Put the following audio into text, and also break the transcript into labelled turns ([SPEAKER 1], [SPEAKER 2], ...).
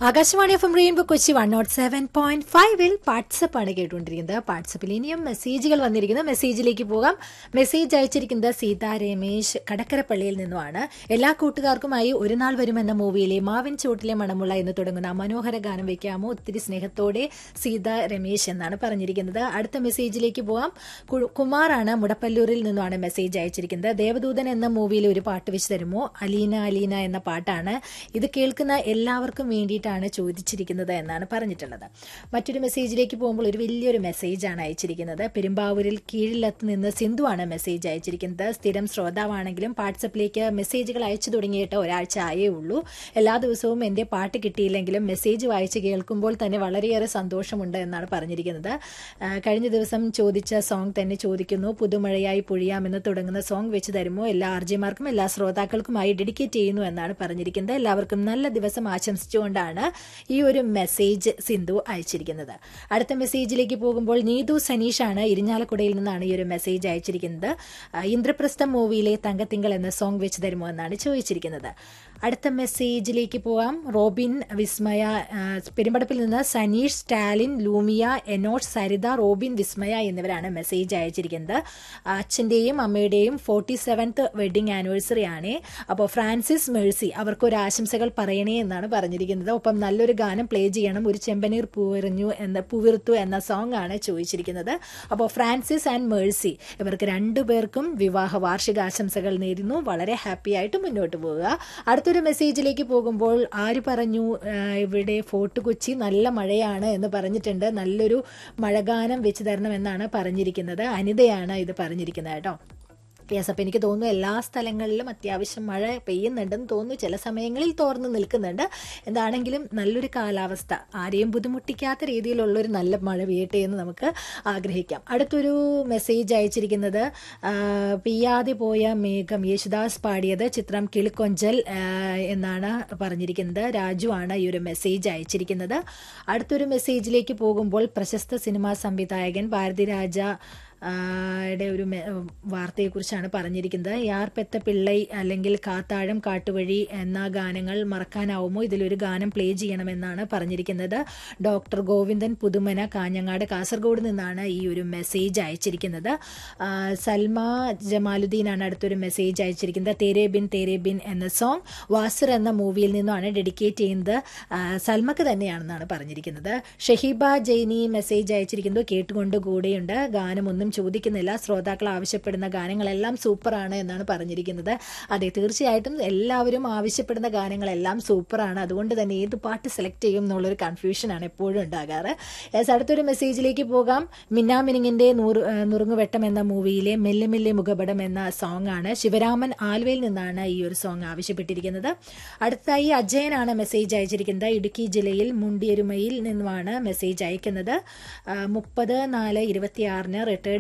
[SPEAKER 1] Akashvani F M rainbow Kochi one nought seven point ഫൈവിൽ WhatsApp ആണ് കേട്ടുകൊണ്ടിരിക്കുന്നത് വാട്സപ്പിൽ ഇനിയും മെസ്സേജുകൾ വന്നിരിക്കുന്നു മെസ്സേജിലേക്ക് പോകാം മെസ്സേജ് അയച്ചിരിക്കുന്നത് സീതാ രമേശ് കടക്കരപ്പള്ളിയിൽ നിന്നുമാണ് എല്ലാ കൂട്ടുകാർക്കുമായി ഒരു നാൾ വരുമെന്ന മൂവിയിലെ മാവിൻ ചൂട്ടിലെ മണമുള്ള എന്ന് തുടങ്ങുന്ന മനോഹര ഗാനം വെക്കാമോ ഒത്തിരി സ്നേഹത്തോടെ സീത രമേശ് എന്നാണ് പറഞ്ഞിരിക്കുന്നത് അടുത്ത മെസ്സേജിലേക്ക് പോകാം കു- കുമാറാണ് മുടപ്പല്ലൂരിൽ നിന്നുമാണ് മെസ്സേജ് അയച്ചിരിക്കുന്നത് ദേവദൂതൻ എന്ന മൂവിയിലെ ഒരു പാട്ട് വെച്ച് തരുമോ അലീന അലീന എന്ന പാട്ടാണ് ഇത് കേൾക്കുന്ന എല്ലാവർക്കും വേണ്ടിയിട്ടാണ് ചോദിച്ചിരിക്കുന്നത് എന്നാണ് പറഞ്ഞിട്ടുള്ളത് മറ്റൊരു മെസ്സേജിലേക്ക് പോകുമ്പോൾ ഒരു വലിയൊരു മെസ്സേജാണ് അയച്ചിരിക്കുന്നത് പെരുമ്പാവൂരിൽ കീഴിലത്ത് നിന്ന് സിന്ധു ആണ് മെസ്സേജ് അയച്ചിരിക്കുന്നത് സ്ഥിരം ശ്രോതാവാണെങ്കിലും വാട്സപ്പിലേക്ക് മെസ്സേജുകൾ അയച്ചു തുടങ്ങിയിട്ട് ഒരാഴ്ച ആയേ ഉള്ളൂ എല്ലാ ദിവസവും എൻ്റെ പാട്ട് കിട്ടിയില്ലെങ്കിലും മെസ്സേജ് വായിച്ച് കേൾക്കുമ്പോൾ തന്നെ വളരെയേറെ സന്തോഷമുണ്ട് എന്നാണ് പറഞ്ഞിരിക്കുന്നത് ആ, കഴിഞ്ഞ ദിവസം ചോദിച്ച സോങ് തന്നെ ചോദിക്കുന്നു പുതുമഴയായി പൊഴിയാമെന്ന് തുടങ്ങുന്ന സോങ് വെച്ച് തരുമോ എല്ലാ ആർജിമാർക്കും എല്ലാ ശ്രോതാക്കൾക്കുമായി ഡെഡിക്കേറ്റ് ചെയ്യുന്നു എന്നാണ് പറഞ്ഞിരിക്കുന്നത് എല്ലാവർക്കും നല്ല ദിവസം ആശംസിച്ചുകൊണ്ടാണ് ഈ ഒരു മെസ്സേജ് സിന്ധു അയച്ചിരിക്കുന്നത് അടുത്ത മെസ്സേജിലേക്ക് പോകുമ്പോൾ നീതു സനീഷാണ് ഇരിഞ്ഞാലക്കുടയിൽ നിന്നാണ് ഈ ഒരു മെസ്സേജ് അയച്ചിരിക്കുന്നത് ആ, ഇന്ദ്രപ്രസ്ഥം മൂവിയിലെ തങ്കത്തിങ്കൾ എന്ന സോങ് വെച്ച് തരുമോ എന്നാണ് ചോദിച്ചിരിക്കുന്നത് അടുത്ത മെസ്സേജിലേക്ക് പോവാം റോബിൻ വിസ്മയ ആ, പെരുമ്പടപ്പിൽ നിന്ന് സനീഷ് സ്റ്റാലിൻ ലൂമിയ എനോട്ട് സരിത റോബിൻ വിസ്മയ എന്നിവരാണ് മെസ്സേജ് അയച്ചിരിക്കുന്നത് അച്ഛൻ്റെയും അമ്മയുടെയും ഫോർട്ടി സെവൻത്ത് വെഡിങ് ആനിവേഴ്സറി ആണ് അപ്പോൾ ഫ്രാൻസിസ് മേഴ്സി അവർക്ക് ഒരു ആശംസകൾ പറയണേ എന്നാണ് പറഞ്ഞിരിക്കുന്നത് ഒപ്പം നല്ലൊരു ഗാനം പ്ലേ ചെയ്യണം ഒരു ചെമ്പനീർ പൂവെറിഞ്ഞു എന്ന പൂവിർത്തു എന്ന സോങ് ആണ് ചോദിച്ചിരിക്കുന്നത് അപ്പോൾ ഫ്രാൻസിസ് ആൻഡ് മേഴ്സി ഇവർക്ക് രണ്ടുപേർക്കും വിവാഹ വാർഷികാശംസകൾ നേരുന്നു വളരെ ഹാപ്പി ആയിട്ട് മുന്നോട്ട് പോവുക അടുത്തൊരു മെസ്സേജിലേക്ക് പോകുമ്പോൾ ആര് പറഞ്ഞു ആ, ഇവിടെ ഫോർട്ട് കൊച്ചി നല്ല മഴയാണ് എന്ന് പറഞ്ഞിട്ടുണ്ട് നല്ലൊരു മഴഗാനം വെച്ച് തരണമെന്നാണ് പറഞ്ഞിരിക്കുന്നത് അനിതയാണ് ഇത് പറഞ്ഞിരിക്കുന്നത് കേട്ടോ യെസ് അപ്പം എനിക്ക് തോന്നുന്നു എല്ലാ സ്ഥലങ്ങളിലും അത്യാവശ്യം മഴ പെയ്യുന്നുണ്ടെന്ന് തോന്നുന്നു ചില സമയങ്ങളിൽ തോർന്ന് നിൽക്കുന്നുണ്ട് എന്താണെങ്കിലും നല്ലൊരു കാലാവസ്ഥ ആരെയും ബുദ്ധിമുട്ടിക്കാത്ത രീതിയിലുള്ളൊരു നല്ല മഴ പെയ്യട്ടെ എന്ന് നമുക്ക് ആഗ്രഹിക്കാം അടുത്തൊരു മെസ്സേജ് അയച്ചിരിക്കുന്നത് ആ, പെയ്യാതെ പോയ മേഘം യേശുദാസ് പാടിയത് ചിത്രം കിളിക്കൊഞ്ചൽ ആ, എന്നാണ് പറഞ്ഞിരിക്കുന്നത് രാജു ആണ് ഈ ഒരു മെസ്സേജ് അയച്ചിരിക്കുന്നത് അടുത്തൊരു മെസ്സേജിലേക്ക് പോകുമ്പോൾ പ്രശസ്ത സിനിമാ സംവിധായകൻ ഭാരതി രാജ ആ, യുടെ ഒരു മെ- വാർത്തയെക്കുറിച്ചാണ് പറഞ്ഞിരിക്കുന്നത് യാർ പെത്ത പിള്ളൈ അല്ലെങ്കിൽ കാത്താഴം കാട്ടുവഴി എന്ന ഗാനങ്ങൾ മറക്കാനാവുമോ ഇതിലൊരു ഗാനം പ്ലേ ചെയ്യണമെന്നാണ് പറഞ്ഞിരിക്കുന്നത് ഡോക്ടർ ഗോവിന്ദൻ പുതുമന കാഞ്ഞങ്ങാട് കാസർഗോഡ് നിന്നാണ് ഈ ഒരു മെസ്സേജ് അയച്ചിരിക്കുന്നത് ആ, സൽമ ജമാലുദ്ദീനാണ് അടുത്തൊരു മെസ്സേജ് അയച്ചിരിക്കുന്നത് തേരേ ബിൻ തേരേ ബിൻ എന്ന സോങ് വാസർ എന്ന മൂവിയിൽ നിന്നുമാണ് ഡെഡിക്കേറ്റ് ചെയ്യുന്നത് ആ, സൽമക്ക് തന്നെയാണെന്നാണ് പറഞ്ഞിരിക്കുന്നത് ഷഹീബ ജൈനി മെസ്സേജ് അയച്ചിരിക്കുന്നത് കേട്ടുകൊണ്ട് കൂടെയുണ്ട് ഗാനമൊന്നും ചോദിക്കുന്നില്ല ശ്രോതാക്കൾ ആവശ്യപ്പെടുന്ന ഗാനങ്ങളെല്ലാം സൂപ്പറാണ് എന്നാണ് പറഞ്ഞിരിക്കുന്നത് അതെ തീർച്ചയായിട്ടും എല്ലാവരും ആവശ്യപ്പെടുന്ന ഗാനങ്ങളെല്ലാം സൂപ്പറാണ് അതുകൊണ്ട് തന്നെ ഏത് പാട്ട് സെലക്ട് ചെയ്യും എന്നുള്ളൊരു കൺഫ്യൂഷനാണ് എപ്പോഴും ഉണ്ടാകാറ് യെസ് അടുത്തൊരു മെസ്സേജിലേക്ക് പോകാം മിന്നാമിനിങ്ങിന്റെ നൂറ് ആ, നുറുങ്ങുവെട്ടം എന്ന മൂവിയിലെ മെല്ലെ മെല്ലെ മുഖപടം എന്ന സോങ് ആണ് ശിവരാമൻ ആലുവയിൽ നിന്നാണ് ഈ ഒരു സോങ് ആവശ്യപ്പെട്ടിരിക്കുന്നത് അടുത്തായി അജയനാണ് മെസ്സേജ് അയച്ചിരിക്കുന്നത് ഇടുക്കി ജില്ലയിൽ മുണ്ടിയരുമയിൽ നിന്നുമാണ് മെസ്സേജ് അയക്കുന്നത് മുപ്പത് നാല് ഇരുപത്തിയാറിന് റിട്ടയർഡ്